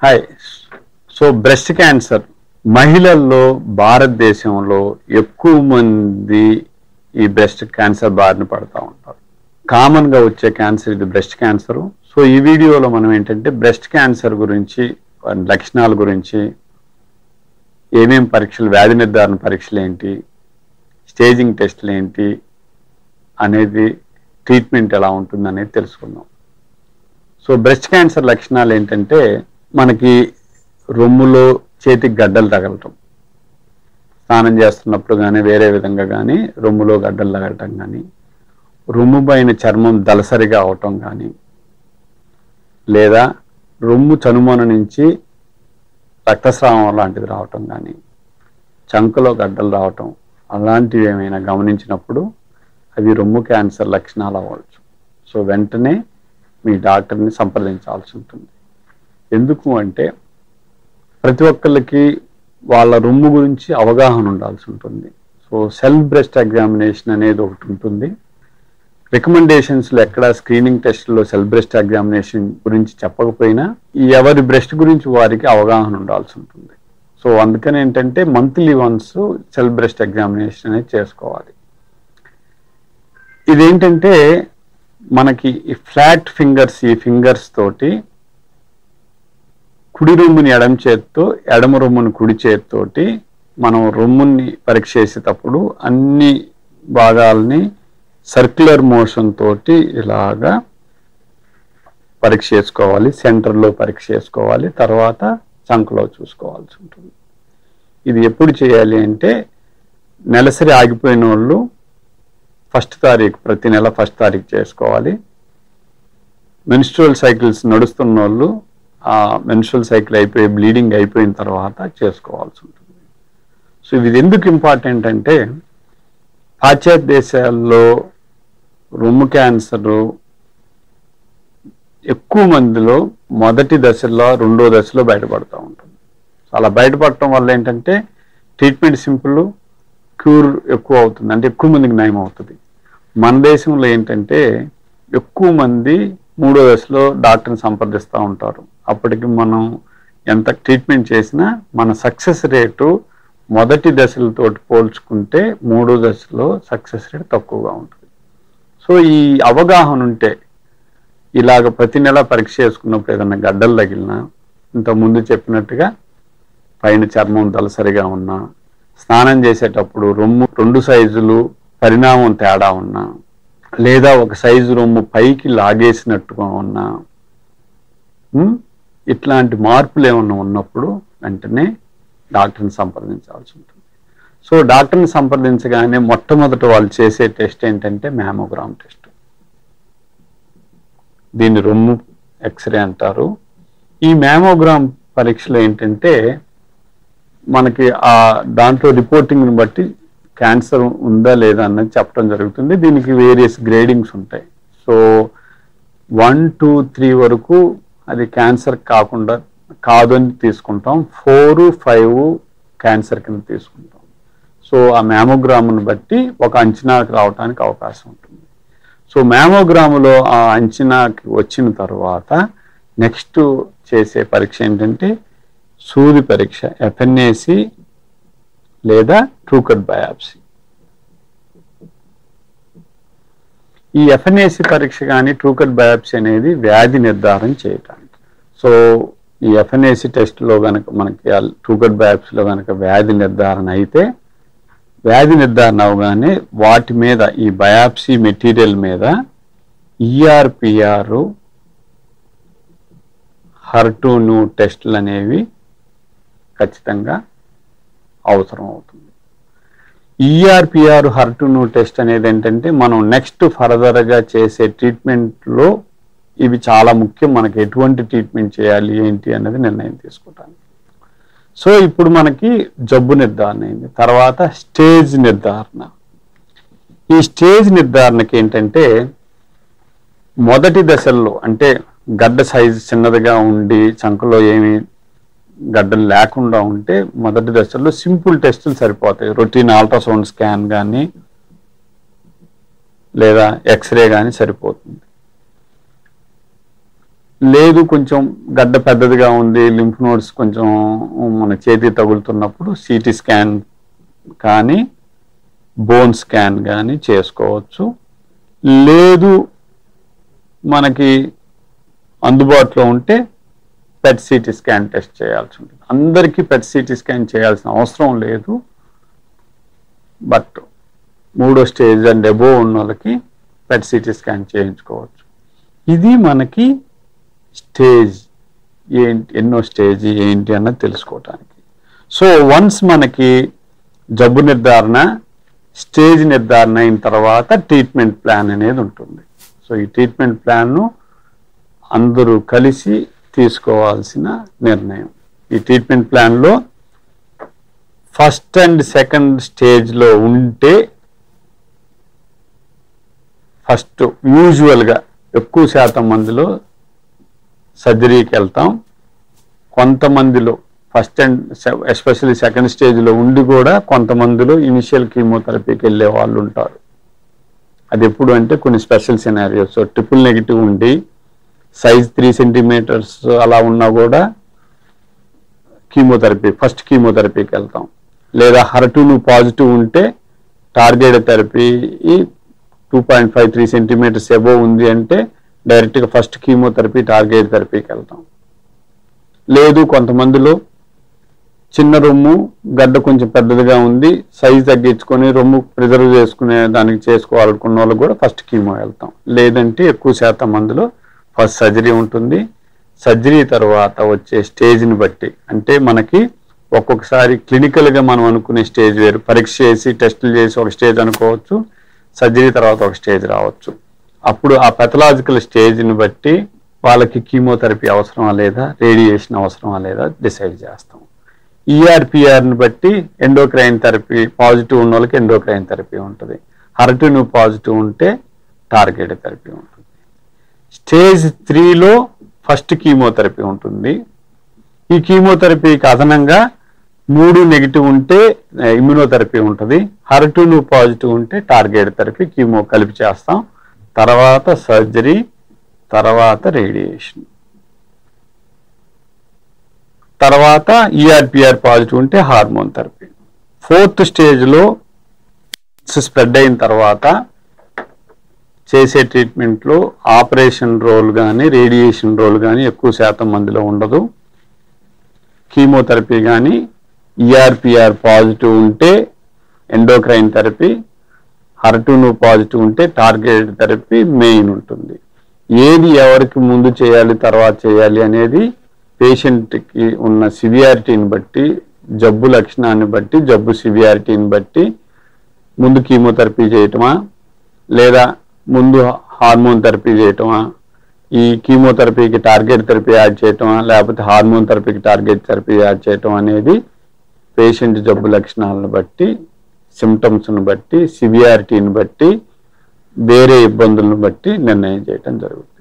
hi so breast cancer మహిళల్లో భారతదేశంలో ఎక్కువ మంది ఈ బ్రెస్ట్ క్యాన్సర్ బారిన పడతా ఉంటారు కామన్ గా వచ్చే క్యాన్సర్ ఇది బ్రెస్ట్ క్యాన్సర్ సో ఈ వీడియోలో మనం ఏంటంటే బ్రెస్ట్ క్యాన్సర్ గురించి వాటి లక్షణాల గురించి ఏమేం పరీక్షలు వ్యాధి నిర్ధారణ పరీక్షలు ఏంటి స్టేజింగ్ టెస్ట్లు ఏంటి అనేది ట్రీట్మెంట్ ఎలా ఉంటుంది అనేది తెలుసుకుందాం సో బ్రెస్ట్ క్యాన్సర్ లక్షణాలు ఏంటంటే మనకి రొమ్ములో చేతికి గడ్డలు తగలటం స్నానం చేస్తున్నప్పుడు కానీ వేరే విధంగా కానీ రొమ్ములో గడ్డలు తగలటం కానీ రొమ్ము పైన చర్మం దలసరిగా అవటం కానీ లేదా రొమ్ము చనుమొన నుంచి రక్తస్రావం లాంటిది రావటం కానీ చంకలో గడ్డలు రావటం అలాంటివి ఏమైనా గమనించినప్పుడు అవి రొమ్ము క్యాన్సర్ లక్షణాలు అవ్వచ్చు సో వెంటనే మీ డాక్టర్ని సంప్రదించాల్సి ఉంటుంది ఎందుకు అంటే ప్రతి ఒక్కళ్ళకి వాళ్ళ రొమ్ము గురించి అవగాహన ఉండాల్సి ఉంటుంది సో సెల్ఫ్ బ్రెస్ట్ ఎగ్జామినేషన్ అనేది ఒకటి ఉంటుంది రికమెండేషన్స్లో ఎక్కడ స్క్రీనింగ్ టెస్ట్లో సెల్ఫ్ బ్రెస్ట్ ఎగ్జామినేషన్ గురించి చెప్పకపోయినా ఈ ఎవరి బ్రెస్ట్ గురించి వారికి అవగాహన ఉండాల్సి ఉంటుంది సో అందుకని ఏంటంటే monthly once self breast examination అనేది చేసుకోవాలి ఇదేంటంటే మనకి ఈ ఫ్లాట్ ఫింగర్స్ ఈ ఫింగర్స్ తోటి కుడి రొమ్ముని ఎడమ చేత్తో ఎడమ రొమ్ముని కుడి చేత్తోటి మనం రొమ్ముని పరీక్ష చేసేటప్పుడు అన్ని భాగాల్ని సర్క్యులర్ మోషన్ తోటి ఇలాగా పరీక్ష చేసుకోవాలి సెంటర్లో పరీక్ష చేసుకోవాలి తర్వాత చంకలో చూసుకోవాల్సి ఉంటుంది ఇది ఎప్పుడు చేయాలి అంటే నెలసరి ఆగిపోయిన వాళ్ళు ఫస్ట్ తారీఖు ప్రతి నెల ఫస్ట్ తారీఖు చేసుకోవాలి మెన్స్ట్రువల్ సైకిల్స్ నడుస్తున్న వాళ్ళు ఆ మెన్స్ట్రువల్ సైకిల్ అయిపోయి బ్లీడింగ్ అయిపోయిన తర్వాత చేసుకోవాల్సి ఉంటుంది సో ఇది ఎందుకు ఇంపార్టెంట్ అంటే పాశ్చాత్య దేశాల్లో రొమ్ము క్యాన్సర్ ఎక్కువ మందిలో మొదటి దశలో రెండో దశలో బయటపడుతూ ఉంటుంది సో అలా బయటపడటం వల్ల ఏంటంటే ట్రీట్మెంట్ సింపుల్ క్యూర్ ఎక్కువ అవుతుంది అంటే ఎక్కువ మందికి నయం అవుతుంది మన దేశంలో ఏంటంటే ఎక్కువ మంది మూడో దశలో డాక్టర్ని సంప్రదిస్తూ ఉంటారు అప్పటికి మనం ఎంత ట్రీట్మెంట్ చేసినా మన సక్సెస్ రేటు మొదటి దశలతో పోల్చుకుంటే మూడో దశలో సక్సెస్ రేట్ తక్కువగా ఉంటుంది సో ఈ అవగాహన ఉంటే ఇలాగ ప్రతి నెల పరీక్ష చేసుకున్నప్పుడు ఏదైనా గడ్డలు తగిలినా ఇంత ముందు చెప్పినట్టుగా పైన చర్మం దలసరిగా ఉన్నా స్నానం చేసేటప్పుడు రొమ్ము రెండు సైజులు పరిణామం తేడా ఉన్నా లేదా ఒక సైజు రొమ్ము పైకి లాగేసినట్టుగా ఉన్నా ఉమ్, ఇట్లాంటి మార్పులు ఏమన్నా ఉన్నప్పుడు వెంటనే డాక్టర్ని సంప్రదించాల్సి ఉంటుంది సో డాక్టర్ని సంప్రదించగానే మొట్టమొదట వాళ్ళు చేసే టెస్ట్ ఏంటంటే మ్యామోగ్రామ్ టెస్ట్ దీన్ని రొమ్ము ఎక్స్రే అంటారు ఈ మ్యామోగ్రామ్ పరీక్షలో ఏంటంటే మనకి ఆ దాంట్లో రిపోర్టింగ్ని బట్టి క్యాన్సర్ ఉందా లేదా అన్నది చెప్పడం జరుగుతుంది దీనికి వేరియస్ గ్రేడింగ్స్ ఉంటాయి సో వన్ టూ త్రీ వరకు అది క్యాన్సర్ కాకుండా కాదు అని తీసుకుంటాం ఫోర్ ఫైవ్ క్యాన్సర్ కింద తీసుకుంటాం సో ఆ మ్యామోగ్రామ్ను బట్టి ఒక అంచనాకు రావడానికి అవకాశం ఉంటుంది సో మ్యామోగ్రాములో ఆ అంచనాకి వచ్చిన తర్వాత నెక్స్ట్ చేసే పరీక్ష ఏంటంటే సూది పరీక్ష ఎఫ్ఎన్ఏసి లేదా ట్రూకట్ బయాప్సీ ఈ ఎఫ్ఎన్ఏసి పరీక్ష కానీ ట్రూకట్ బయాప్సీ అనేది వ్యాధి నిర్ధారణ చేయటానికి సో ఈ ఎఫ్ఎన్ఏసి టెస్ట్లో కనుక మనకి ట్రూకట్ బయాప్సీలో కనుక వ్యాధి నిర్ధారణ అయితే వ్యాధి నిర్ధారణ అవగానే వాటి మీద ఈ బయాప్సీ మెటీరియల్ మీద ఈఆర్పిఆర్ హర్టూను టెస్టులు అనేవి ఖచ్చితంగా అవసరం అవుతుంది ఈఆర్పిఆర్ హర్టును టెస్ట్ అనేది ఏంటంటే మనం నెక్స్ట్ ఫర్దర్గా చేసే ట్రీట్మెంట్లో ఇవి చాలా ముఖ్యం మనకి ఎటువంటి ట్రీట్మెంట్ చేయాలి ఏంటి అనేది నిర్ణయం తీసుకోవటానికి సో ఇప్పుడు మనకి జబ్బు నిర్ధారణ అయింది తర్వాత స్టేజ్ నిర్ధారణ ఈ స్టేజ్ నిర్ధారణకి ఏంటంటే మొదటి దశల్లో అంటే గడ్డ సైజు చిన్నదిగా ఉండి చంకలో ఏమి గడ్డలు లేకుండా ఉంటే మొదటి దశలో సింపుల్ టెస్టులు సరిపోతాయి రొటీన్ అల్ట్రాసౌండ్ స్కాన్ కానీ లేదా ఎక్స్రే కానీ సరిపోతుంది లేదు కొంచెం గడ్డ పెద్దదిగా ఉంది లింఫ్ నోడ్స్ కొంచెం మన చేతి తగులుతున్నప్పుడు సిటీ స్కాన్ కానీ బోన్ స్కాన్ కానీ చేసుకోవచ్చు లేదు మనకి అందుబాటులో ఉంటే పెట్ సిటీ స్కాన్ టెస్ట్ చేయాల్సి ఉంటుంది అందరికీ పెట్ సిటీ స్కాన్ చేయాల్సిన అవసరం లేదు బట్ మూడో స్టేజ్ అండ్ ఎబో ఉన్న వాళ్ళకి పెట్ సిటీ స్కాన్ చేయించుకోవచ్చు ఇది మనకి స్టేజ్ ఏంటి ఎన్నో స్టేజ్ ఏంటి అన్నది తెలుసుకోవటానికి సో వన్స్ మనకి జబ్బు నిర్ధారణ స్టేజ్ నిర్ధారణ అయిన తర్వాత ట్రీట్మెంట్ ప్లాన్ అనేది ఉంటుంది సో ఈ ట్రీట్మెంట్ ప్లాన్ను అందరూ కలిసి తీసుకోవాల్సిన నిర్ణయం ఈ ట్రీట్మెంట్ ప్లాన్లో ఫస్ట్ అండ్ సెకండ్ స్టేజ్లో ఉంటే ఫస్ట్ యూజువల్గా ఎక్కువ శాతం మందిలో సర్జరీకి వెళ్తాం కొంతమందిలో ఫస్ట్ అండ్ ఎస్పెషల్లీ సెకండ్ స్టేజ్లో ఉండి కూడా కొంతమందిలో ఇనిషియల్ కీమోథెరపీకి వెళ్ళే వాళ్ళు ఉంటారు అది ఎప్పుడు అంటే కొన్ని స్పెషల్ సినారియోస్ ట్రిపుల్ నెగిటివ్ ఉండి సైజ్ త్రీ సెంటీమీటర్స్ అలా ఉన్నా కూడా కీమోథెరపీ ఫస్ట్ కీమోథెరపీకి వెళ్తాం లేదా హరటును పాజిటివ్ ఉంటే target therapy two point five three centimetres above ఉంది అంటే డైరెక్ట్గా ఫస్ట్ కీమోథెరపీ టార్గెట్ థెరపీకి వెళ్తాం లేదు కొంతమందిలో చిన్న రొమ్ము గడ్డ కొంచెం పెద్దదిగా ఉంది సైజ్ తగ్గించుకొని రొమ్ము ప్రిజర్వ్ చేసుకునే దానికి చేసుకోవాలనుకున్న వాళ్ళకి కూడా ఫస్ట్ కీమో వెళ్తాం లేదంటే ఎక్కువ శాతం మందిలో ఫస్ట్ సర్జరీ ఉంటుంది సర్జరీ తర్వాత వచ్చే స్టేజ్ని బట్టి అంటే మనకి ఒక్కొక్కసారి క్లినికల్గా మనం అనుకునే స్టేజ్ వేరు పరీక్ష చేసి టెస్టులు చేసి ఒక స్టేజ్ అనుకోవచ్చు సర్జరీ తర్వాత ఒక స్టేజ్ రావచ్చు అప్పుడు ఆ పెథలాజికల్ స్టేజ్ని బట్టి వాళ్ళకి కీమోథెరపీ అవసరమా లేదా రేడియేషన్ అవసరమా లేదా డిసైడ్ చేస్తాం ఈఆర్పిఆర్ని బట్టి ఎండోక్రైన్ థెరపీ పాజిటివ్ ఉన్న వాళ్ళకి ఎండోక్రైన్ థెరపీ ఉంటుంది హర్టిను పాజిటివ్ ఉంటే టార్గెట్ థెరపీ ఉంటుంది స్టేజ్ త్రీలో ఫస్ట్ కీమోథెరపీ ఉంటుంది ఈ కీమోథెరపీకి అదనంగా మూడు నెగిటివ్ ఉంటే ఇమ్యునోథెరపీ ఉంటుంది హర్టును పాజిటివ్ ఉంటే టార్గెట్ థెరపీ కీమో కలిపి చేస్తాం తర్వాత సర్జరీ తర్వాత రేడియేషన్ తర్వాత ఈఆర్పిఆర్ పాజిటివ్ ఉంటే హార్మోన్ థెరపీ ఫోర్త్ స్టేజ్లో స్ప్రెడ్ అయిన తర్వాత చేసే ట్రీట్మెంట్లో ఆపరేషన్ రోల్ కానీ రేడియేషన్ రోల్ కానీ ఎక్కువ శాతం మందిలో ఉండదు కీమోథెరపీ కానీ ఈఆర్పిఆర్ పాజిటివ్ ఉంటే ఎండోక్రైన్ థెరపీ హర్టును పాజిటివ్ ఉంటే టార్గెట్ థెరపీ మెయిన్ ఉంటుంది ఏది ఎవరికి ముందు చేయాలి తర్వాత చేయాలి అనేది పేషెంట్కి ఉన్న సివియారిటీని బట్టి జబ్బు లక్షణాన్ని బట్టి జబ్బు సివియారిటీని బట్టి ముందు కీమోథెరపీ చేయటమా లేదా ముందు హార్మోన్ థెరపీ చేయటమా ఈ కీమోథెరపీకి టార్గెట్ థెరపీ యాడ్ చేయటమా లేకపోతే హార్మోన్ థెరపీకి టార్గెట్ థెరపీ యాడ్ చేయటం అనేది పేషెంట్ జబ్బు లక్షణాలను బట్టి సిమ్టమ్స్ని బట్టి సివియారిటీని బట్టి వేరే ఇబ్బందులను బట్టి నిర్ణయం చేయటం జరుగుతుంది